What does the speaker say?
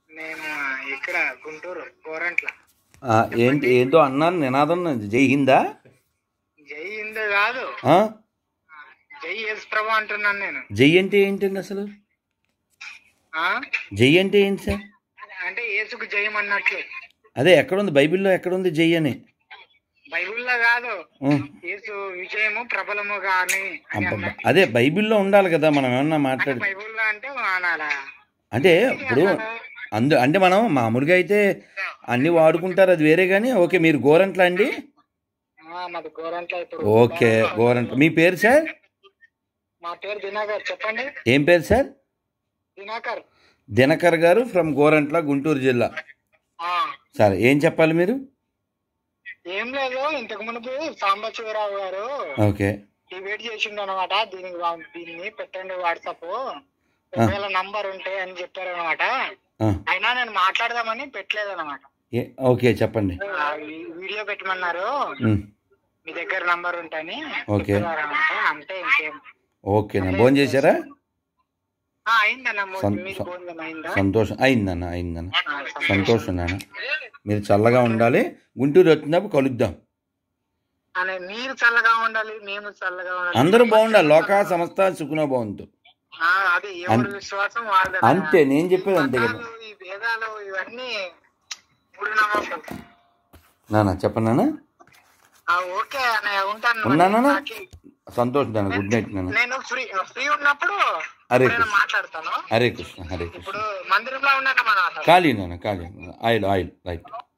నేను ఇక్కడ గుంటూరు కోరంట్ల ఆ, ఏంటి ఏంటో అన్నాను నినాదం జై హిందా జై హింద్ కాదు ఆ? జై యేసు ప్రభు అంటున్నాను నేను జై అంటే ఏంటండి అసలు ఆ జై అంటే ఏంటి సార్ అంటే యేసుకు జయం అన్నట్లు అదే ఎక్కడుంది బైబిల్లో ఎక్కడుంది జై అని బైబిల్లో కాదు ఆ, యేసు విజయము ప్రబలము గాని అని అబ్బబ్బా. అన్నట్టు అదే బైబిల్లో ఉండాలి కదా మనం ఏమన్నా మాట్లాడి బైబిల్లో అంటే అనాలా అంటే ఇప్పుడు అందు అంటే మనం మామూలుగా అయితే అన్ని వాడుకుంటారు అది వేరే కానీ ఓకే మీరు గోరంట్ల అండి ఆ, మాది కోరంట్ల ఇప్పుడు ఓకే గోరంట్ల మీ పేరు సార్ మా పేరు దినాకర్ చెప్పండి ఏం పేరు సార్ దినాకర్ దినకర్ గారు ఫ్రమ్ గోరంట్ల గుంటూరు జిల్లా ఆ సరే ఏం చెప్పాలి మీరు ఏం లేదు ఇంతకు మునుపు సాంబశివరావు గారు ఓకే డిబేట్ చేసిండు అనమాట దీనికి వా- దీన్ని పెట్టండి వాట్సాప్ ఒకవేళ నంబర్ ఉంటే అని చెప్పారు అనమాట ఆ, అయినా నేను మాట్లాడదామని పెట్టలేదు అనమాట ఏ- ఓకే చెప్పండి వీడియో పెట్టమన్నారు ఉమ్, మీ దగ్గర నంబర్ ఉంటని ఓకే. చెప్పారన్నమాట అంతే ఇంకేం ఓకేనా భోజనం చేశారా ఆ, అయిందన్న మో- సం- మీకు సం- భోజనం అయిందా సంతోషం అయిందన్న అయిందన్న ఆ, సంతోషం. సంతోషం నాన్న మీరు చల్లగా ఉండాలి గుంటూరు వచ్చినప్పుడు కలుద్దాం అనే మీరు చల్లగా ఉండాలి మేము చల్లగా ఉండాలి అందరూ బాగుండాలి లోక సంస్థ సుఖన బాగుంటు ఆ, అది ఎవరి విశ్వాసం వాళ్ళది అంతే నేను చెప్పేది అంతే కదా మతాలు, ఈ వేదాలు ఇవన్నీ ఇప్పుడు నమ్మకం నాన్న చెప్పండి నాన్న ఆ, ఓకే అన్నయ్య ఉంటాను మరి. ఉన్నానా నాకి- సంతోషం నాన్న గుడ్ నైట్ నాన్న నేను ఫ్రీ ఫ్రీ ఉన్నప్పుడు హరే ఎప్పుడైనా కృష్ణ మాట్లాడతాను హరే కృష్ణ హరే కృష్ణ ఇప్పుడు మందిరంలో ఉన్నాక మనం ఖాళీ నాన్న ఖాళీ ఆయిల్ ఆయిల్ రైట్